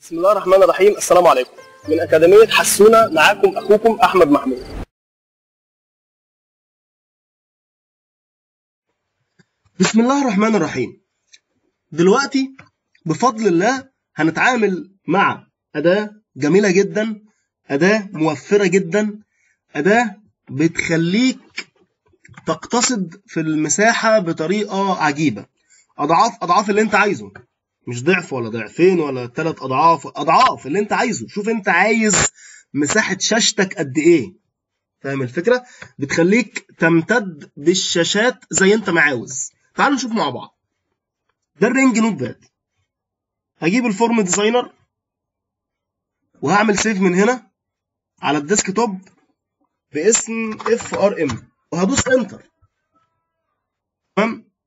بسم الله الرحمن الرحيم السلام عليكم من أكاديمية حسونة معاكم أخوكم أحمد محمود بسم الله الرحمن الرحيم دلوقتي بفضل الله هنتعامل مع أداة جميلة جدا أداة موفرة جدا أداة بتخليك تقتصد في المساحة بطريقة عجيبة أضعاف أضعاف اللي أنت عايزه مش ضعف ولا ضعفين ولا ثلاث أضعاف أضعاف اللي أنت عايزه شوف أنت عايز مساحة شاشتك قد إيه فاهم الفكرة؟ بتخليك تمتد بالشاشات زي أنت ما عاوز تعالوا نشوف مع بعض ده الرينج نوت باد هجيب الفورم ديزاينر وهعمل سيف من هنا على الديسك توب باسم اف ار ام وهدوس انتر تمام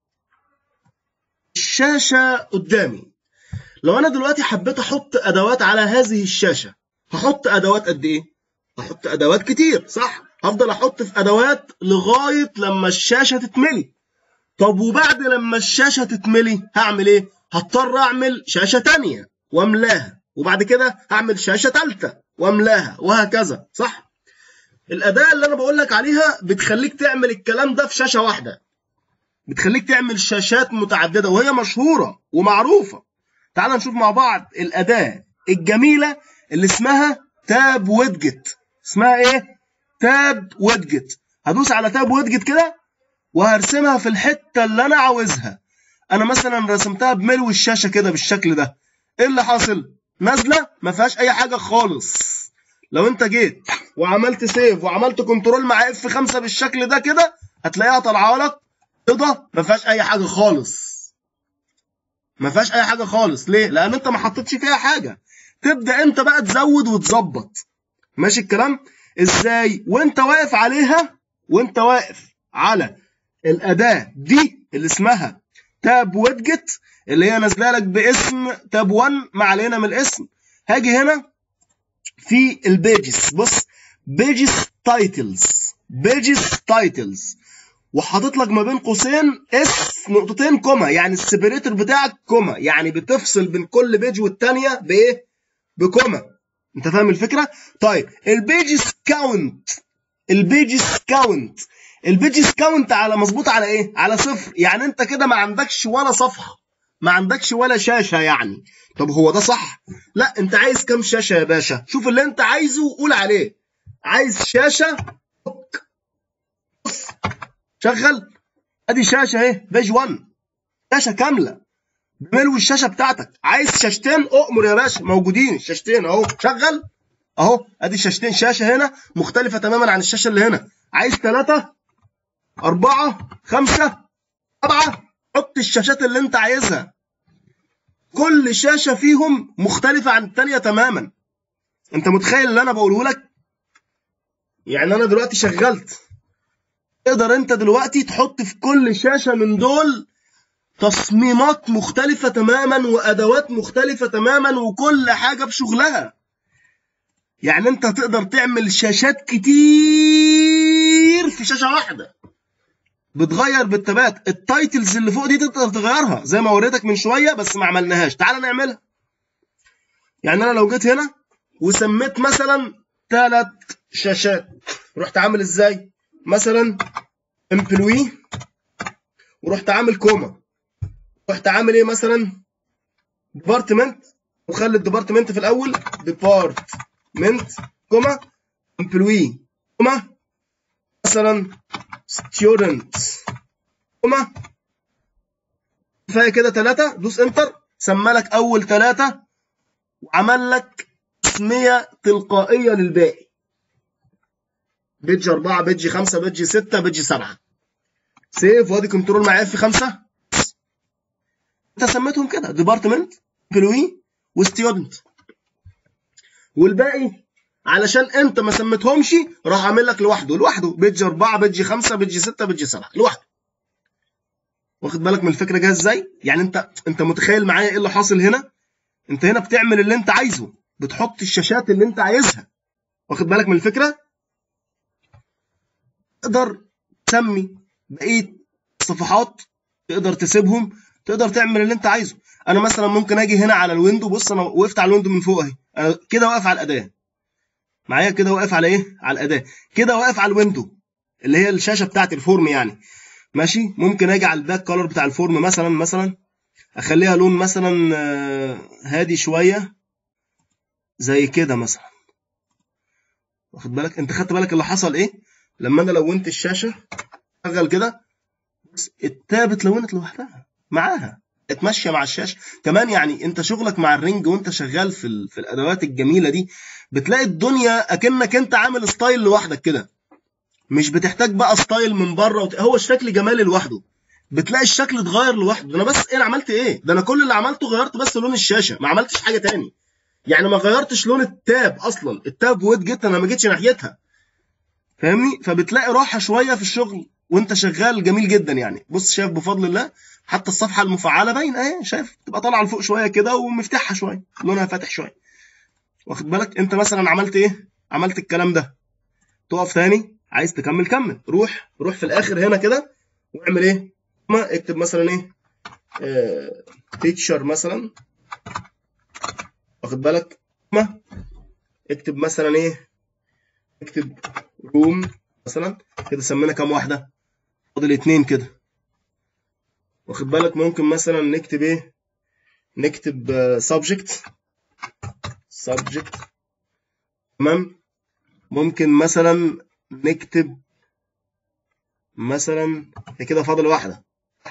الشاشه قدامي لو انا دلوقتي حبيت احط ادوات على هذه الشاشه هحط ادوات قد ايه هحط ادوات كتير صح هفضل احط في ادوات لغايه لما الشاشه تتملي طب وبعد لما الشاشه تتملي هعمل ايه هضطر اعمل شاشه تانية واملاها وبعد كده هعمل شاشه ثالثه واملاها وهكذا صح الاداه اللي انا بقول لك عليها بتخليك تعمل الكلام ده في شاشه واحده بتخليك تعمل شاشات متعدده وهي مشهوره ومعروفه تعال نشوف مع بعض الاداه الجميله اللي اسمها تاب ويدجت اسمها ايه تاب ويدجت هدوس على تاب ويدجت كده وهرسمها في الحته اللي انا عاوزها انا مثلا رسمتها بملو الشاشه كده بالشكل ده ايه اللي حاصل نازله ما فيهاش اي حاجه خالص لو انت جيت وعملت سيف وعملت كنترول مع اف 5 بالشكل ده كده هتلاقيها طالعه لك بيضه ما فيهاش اي حاجه خالص ما فيهاش اي حاجه خالص ليه لان انت ما حطيتش فيها حاجه تبدا انت بقى تزود وتظبط ماشي الكلام ازاي وانت واقف عليها وانت واقف على الاداه دي اللي اسمها تاب ويدجت اللي هي نازله لك باسم تاب 1 ما علينا من الاسم هاجي هنا في البيجز بص بيجز تايتلز بيجز تايتلز وحاطط لك ما بين قوسين اس نقطتين كوما يعني السيبريتور بتاعك كوما يعني بتفصل بين كل بيج والتانيه بايه بكوما انت فاهم الفكره طيب البيجز كاونت البيجز كاونت البيجز كاونت على مظبوط على ايه على صفر يعني انت كده ما عندكش ولا صفحه ما عندكش ولا شاشه يعني طب هو ده صح لا انت عايز كام شاشه يا باشا شوف اللي انت عايزه وقول عليه عايز شاشه بص شغل ادي شاشه اهي بيج 1 شاشه كامله بملو الشاشه بتاعتك عايز شاشتين اؤمر يا باشا موجودين الشاشتين اهو شغل اهو ادي شاشتين شاشه هنا مختلفه تماما عن الشاشه اللي هنا عايز ثلاثه أربعة خمسة سبعة حط الشاشات اللي أنت عايزها كل شاشة فيهم مختلفة عن التانية تماما أنت متخيل اللي أنا بقوله لك يعني أنا دلوقتي شغلت تقدر أنت دلوقتي تحط في كل شاشة من دول تصميمات مختلفة تماما وأدوات مختلفة تماما وكل حاجة بشغلها يعني أنت تقدر تعمل شاشات كتير في شاشة واحدة بتغير بالتبات التايتلز اللي فوق دي تقدر تغيرها زي ما وريتك من شويه بس ما عملناهاش تعال نعملها يعني انا لو جيت هنا وسميت مثلا ثلاث شاشات رحت عامل ازاي مثلا امبلوي ورحت عامل كوما رحت عامل ايه مثلا ديبارتمنت وخلي الديبارتمنت في الاول ديبارتمنت كوما امبلوي كوما مثلا student كوما كفايه كده ثلاثة دوس انتر سمى لك اول ثلاثة وعمل لك تسمية تلقائية للباقي بيج 4 بيج 5 بيج 6 بيج 7 سيف وادي كنترول مع اف 5 انت سميتهم كده ديبارتمنت امبلوي وستودنت والباقي علشان انت ما سميتهمش راح عامل لك لوحده لوحده بيج 4 بيج 5 بيج 6 بيج 7 لوحده واخد بالك من الفكره جايه ازاي يعني انت انت متخيل معايا ايه اللي حاصل هنا انت هنا بتعمل اللي انت عايزه بتحط الشاشات اللي انت عايزها واخد بالك من الفكره تقدر تسمي بقيه الصفحات تقدر تسيبهم تقدر تعمل اللي انت عايزه انا مثلا ممكن اجي هنا على الويندو بص انا وقفت على الويندو من فوق اهي انا كده واقف على الاداه معايا كده واقف على ايه على الاداه كده واقف على الويندو اللي هي الشاشه بتاعت الفورم يعني ماشي ممكن اجي على الباك كولر بتاع الفورم مثلا مثلا اخليها لون مثلا آه، هادي شويه زي كده مثلا واخد بالك انت خدت بالك اللي حصل ايه لما انا لونت الشاشه شغل كده بص، التاب اتلونت لوحدها معاها اتمشى مع الشاشه كمان يعني انت شغلك مع الرنج وانت شغال في ال... في الادوات الجميله دي بتلاقي الدنيا اكنك انت عامل ستايل لوحدك كده مش بتحتاج بقى ستايل من بره وت... هو الشكل جمالي لوحده بتلاقي الشكل اتغير لوحده ده انا بس ايه انا عملت ايه ده انا كل اللي عملته غيرت بس لون الشاشه ما عملتش حاجه تاني يعني ما غيرتش لون التاب اصلا التاب ويت جدا انا ما جيتش ناحيتها فاهمني فبتلاقي راحه شويه في الشغل وانت شغال جميل جدا يعني بص شايف بفضل الله حتى الصفحه المفعله باين اهي شايف تبقى طالعه لفوق شويه كده ومفتاحها شويه لونها فاتح شويه واخد بالك انت مثلا عملت ايه عملت الكلام ده تقف تاني عايز تكمل كمل روح روح في الاخر هنا كده واعمل ايه ما اكتب مثلا ايه تيتشر مثلا واخد بالك ما اكتب مثلا ايه اكتب روم مثلا كده سمينا كام واحده فاضل اتنين كده واخد بالك ممكن مثلا نكتب ايه نكتب سبجكت سبجكت تمام ممكن مثلا نكتب مثلا هي كده فاضل واحده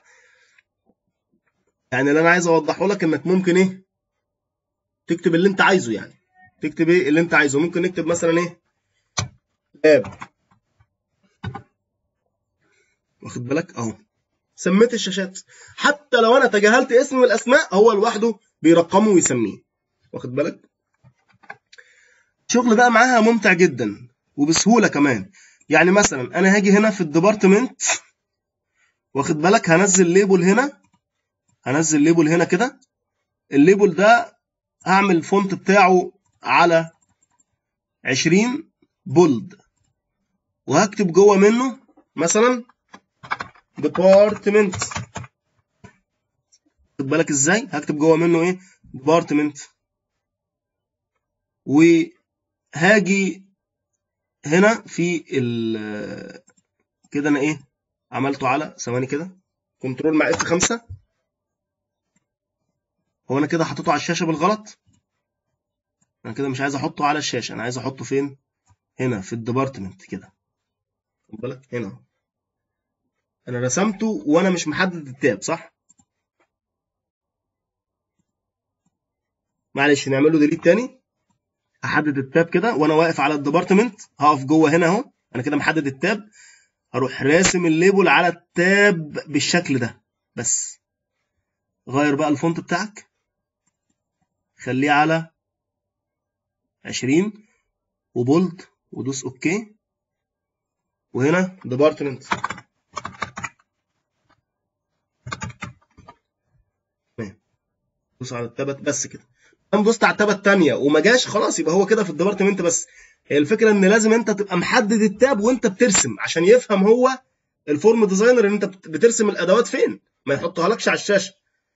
يعني اللي انا عايز اوضحه لك انك ممكن ايه تكتب اللي انت عايزه يعني تكتب ايه اللي انت عايزه ممكن نكتب مثلا ايه لاب واخد بالك اهو سميت الشاشات حتى لو انا تجاهلت اسم من الاسماء هو لوحده بيرقمه ويسميه واخد بالك الشغل بقى معاها ممتع جدا وبسهوله كمان يعني مثلا انا هاجي هنا في الديبارتمنت واخد بالك هنزل ليبل هنا هنزل ليبل هنا كده الليبل ده هعمل الفونت بتاعه على 20 بولد وهكتب جوه منه مثلا ديبارتمنت خد بالك ازاي هكتب جوه منه ايه ديبارتمنت وهاجي هنا في ال كده انا ايه عملته على ثواني كده كنترول مع اف 5 هو انا كده حطيته على الشاشه بالغلط انا كده مش عايز احطه على الشاشه انا عايز احطه فين هنا في الديبارتمنت كده خد بالك هنا اهو. انا رسمته وانا مش محدد التاب صح معلش نعمل له ديليت تاني احدد التاب كده وانا واقف على الديبارتمنت هقف جوه هنا اهو انا كده محدد التاب هروح راسم الليبل على التاب بالشكل ده بس غير بقى الفونت بتاعك خليه على 20 وبولد ودوس اوكي وهنا ديبارتمنت دوس على التابت بس كده انا دوست على التابه الثانيه وما جاش خلاص يبقى هو كده في الديبارتمنت بس هي الفكره ان لازم انت تبقى محدد التاب وانت بترسم عشان يفهم هو الفورم ديزاينر ان انت بترسم الادوات فين ما يحطها لكش على الشاشه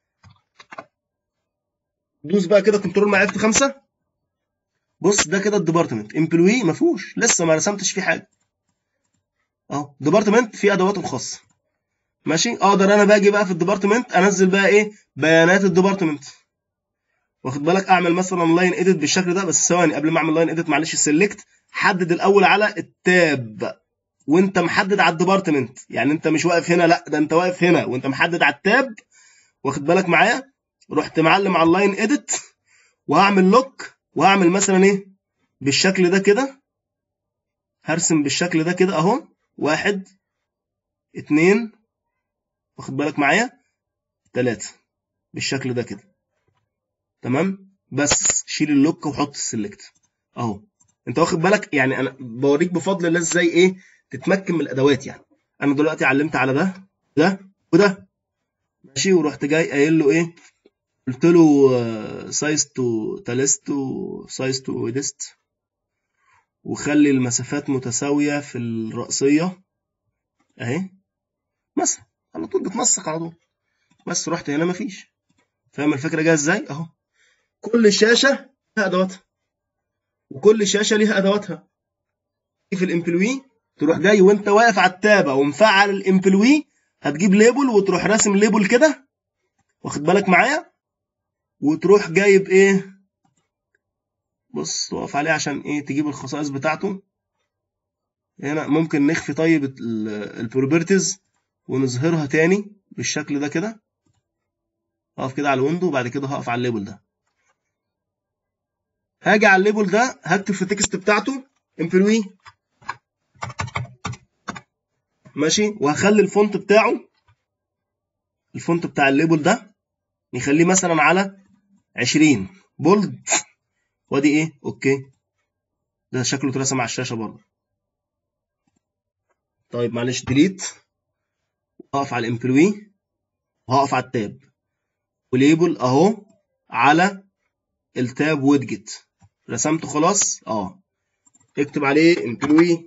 دوس بقى كده كنترول مع اف 5 بص ده كده الديبارتمنت امبلوي ما فيهوش لسه ما رسمتش فيه حاجه اهو ديبارتمنت فيه ادواته الخاصه ماشي اقدر انا باجي بقى في الديبارتمنت انزل بقى ايه بيانات الديبارتمنت واخد بالك اعمل مثلا لاين اديت بالشكل ده بس ثواني قبل ما اعمل لاين اديت معلش السلكت حدد الاول على التاب وانت محدد على الديبارتمنت يعني انت مش واقف هنا لا ده انت واقف هنا وانت محدد على التاب واخد بالك معايا رحت معلم على اللاين اديت وهعمل لوك وهعمل مثلا ايه بالشكل ده كده هرسم بالشكل ده كده اهو واحد اتنين واخد بالك معايا تلاتة بالشكل ده كده تمام بس شيل اللوك وحط السلكت اهو انت واخد بالك يعني انا بوريك بفضل الله ازاي ايه تتمكن من الادوات يعني انا دلوقتي علمت على ده ده وده ماشي ورحت جاي قايل له ايه قلت له سايز تو تاليست وسايز تو ويدست وخلي المسافات متساوية في الرأسية اهي مثلا على طول بتنسق على طول بس رحت هنا مفيش فاهم الفكره جايه ازاي اهو كل شاشه لها ادواتها وكل شاشه ليها ادواتها في الامبلوي تروح جاي وانت واقف على التابه ومفعل الامبلوي هتجيب ليبل وتروح راسم ليبل كده واخد بالك معايا وتروح جايب ايه بص تقف عليه عشان ايه تجيب الخصائص بتاعته هنا ممكن نخفي طيب البروبرتيز ونظهرها تاني بالشكل ده كده هقف كده على الويندو وبعد كده هقف على الليبل ده هاجي على الليبل ده هكتب في التكست بتاعته امبلوي ماشي وهخلي الفونت بتاعه الفونت بتاع الليبل ده نخليه مثلا على 20 بولد وادي ايه اوكي ده شكله اترسم على الشاشه برضه طيب معلش ديليت هقف على الامبلوي وهقف على التاب وليبل اهو على التاب ويدجت رسمته خلاص اه اكتب عليه امبلوي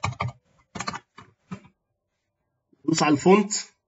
دوس على الفونت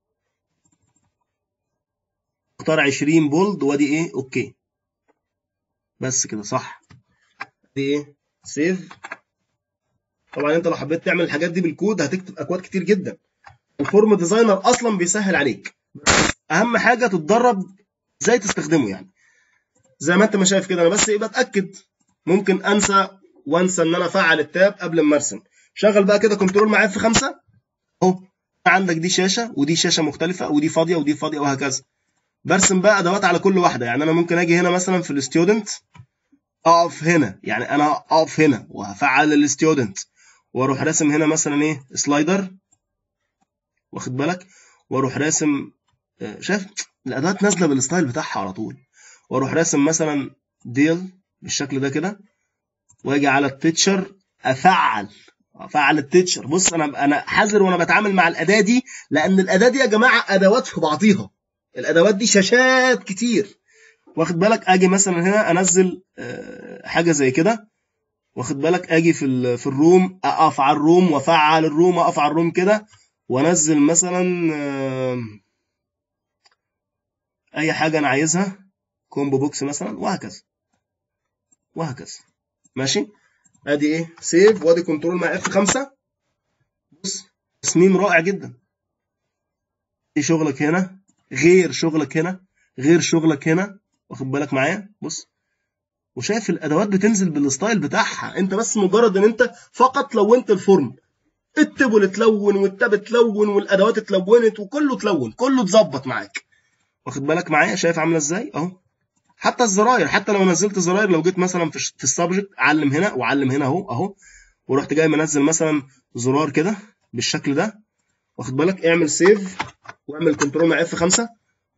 اختار 20 بولد وادي ايه اوكي بس كده صح دي ايه سيف طبعا انت لو حبيت تعمل الحاجات دي بالكود هتكتب اكواد كتير جدا الفورم ديزاينر اصلا بيسهل عليك اهم حاجه تتدرب ازاي تستخدمه يعني زي ما انت ما شايف كده انا بس ايه بتاكد ممكن انسى وانسى ان انا افعل التاب قبل ما ارسم شغل بقى كده كنترول مع اف 5 اهو عندك دي شاشه ودي شاشه مختلفه ودي فاضيه ودي فاضيه وهكذا برسم بقى ادوات على كل واحده يعني انا ممكن اجي هنا مثلا في الستودنت اقف هنا يعني انا اقف هنا وهفعل الستودنت واروح راسم هنا مثلا ايه سلايدر واخد بالك واروح راسم شايف الادوات نازله بالستايل بتاعها على طول واروح راسم مثلا ديل بالشكل ده كده واجي على التيتشر افعل افعل التيتشر بص انا انا حذر وانا بتعامل مع الاداه دي لان الاداه دي يا جماعه ادوات في بعضيها الادوات دي شاشات كتير واخد بالك اجي مثلا هنا انزل حاجه زي كده واخد بالك اجي في في الروم اقف على الروم وافعل الروم اقف على الروم كده وانزل مثلا اي حاجه انا عايزها كومبو بوكس مثلا وهكذا وهكذا ماشي ادي ايه سيف وادي كنترول مع اف 5 بص تصميم رائع جدا ايه شغلك هنا غير شغلك هنا غير شغلك هنا واخد بالك معايا بص وشايف الادوات بتنزل بالستايل بتاعها انت بس مجرد ان انت فقط لونت الفورم التبل اتلون والتاب اتلون والادوات اتلونت وكله اتلون كله اتظبط معاك واخد بالك معايا شايف عامله ازاي اهو حتى الزراير حتى لو نزلت زراير لو جيت مثلا في في السبجكت علم هنا وعلم هنا اهو اهو ورحت جاي منزل مثلا زرار كده بالشكل ده واخد بالك اعمل سيف واعمل كنترول مع اف 5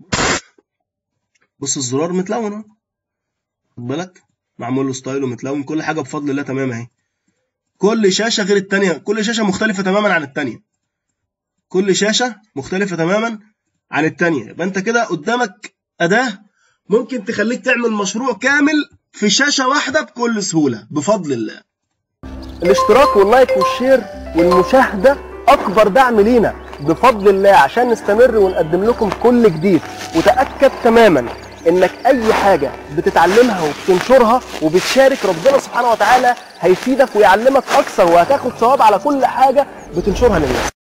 بص الزرار متلون اهو واخد بالك معمول له ستايل ومتلون كل حاجه بفضل الله تمام اهي كل شاشه غير الثانيه كل شاشه مختلفه تماما عن الثانيه كل شاشه مختلفه تماما عن الثانيه يبقى انت كده قدامك اداه ممكن تخليك تعمل مشروع كامل في شاشه واحده بكل سهوله بفضل الله الاشتراك واللايك والشير والمشاهده اكبر دعم لينا بفضل الله عشان نستمر ونقدم لكم كل جديد وتاكد تماما انك اي حاجه بتتعلمها وبتنشرها وبتشارك ربنا سبحانه وتعالى هيفيدك ويعلمك اكثر وهتاخد ثواب على كل حاجه بتنشرها للناس